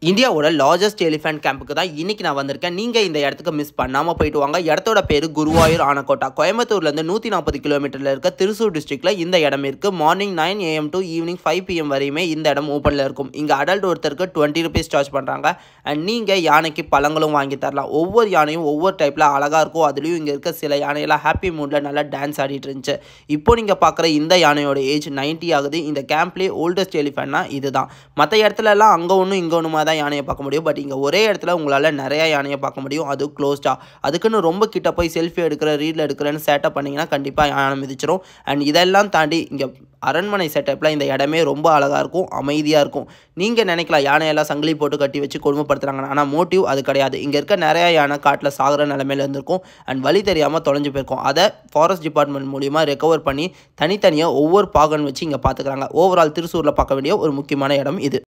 இந்தியாவோட largest elephant கேம்புக்கு தான் இன்னைக்கு நான் வந்திருக்கேன் நீங்கள் இந்த இடத்துக்கு மிஸ் பண்ணாமல் போயிட்டு வாங்க இடத்தோட பேர் குருவாயூர் ஆனக்கோட்டா கோயம்புத்தூர்லேருந்து நூற்றி நாற்பது கிலோமீட்டரில் இருக்க திருசூர் டிஸ்ட்ரிக்டில் இந்த இடம் இருக்குது morning nine AM to evening five PM வரையுமே இந்த இடம் ஓப்பனில் இருக்கும் இங்கே அடல்ட் ஒருத்தருக்கு டுவெண்ட்டி ருபீஸ் சார்ஜ் பண்ணுறாங்க அண்ட் நீங்கள் யானைக்கு பழங்களும் வாங்கி தரலாம் ஒவ்வொரு யானையும் ஒவ்வொரு டைப்பில் அழகாக இருக்கும் அதுலேயும் இங்கே இருக்க சில யானையெல்லாம் ஹாப்பி மூடில் நல்லா டான்ஸ் ஆடிட்டு இருந்துச்சு இப்போ நீங்கள் பார்க்குற இந்த யானையோட ஏஜ் 90 ஆகுது இந்த கேம்ப்லேயே ஓல்டஸ்ட் எலிஃபென்ட்னா இதுதான் மற்ற இடத்துலலாம் அங்கே ஒன்றும் இங்கே ஒன்றுமா தான் யானையை பார்க்க முடியும் பட் இங்கே ஒரே இடத்துல உங்களால் நிறையா யானையை பார்க்க முடியும் அது க்ளோஸ்டாக அதுக்குன்னு ரொம்ப கிட்ட போய் செல்ஃபி எடுக்கிற ரீல் எடுக்கிறேன்னு சேட்டப் பண்ணிங்கன்னா கண்டிப்பாக யானை மிதிச்சிரும் அண்ட் இதெல்லாம் தாண்டி இங்கே அரண்மனை செட்டப்பில் இந்த இடமே ரொம்ப அழகாக இருக்கும் அமைதியாக இருக்கும் நீங்கள் நினைக்கலாம் யானையெல்லாம் சங்கிலி போட்டு கட்டி வச்சு கொடுமைப்படுத்துறாங்க ஆனால் மோட்டிவ் அது கிடையாது இங்கே இருக்க நிறையா யானை காட்டில் சாகிற நிலமையில இருந்திருக்கும் அண்ட் வழி தெரியாமல் தொலைஞ்சு போயிருக்கும் அதை ஃபாரஸ்ட் டிபார்ட்மெண்ட் மூலிமா ரெக்கவர் பண்ணி தனித்தனியாக ஒவ்வொரு பாகன் வச்சு இங்கே பார்த்துக்கிறாங்க ஓவரால் திருசூரில் பார்க்க வேண்டிய ஒரு முக்கியமான இடம் இது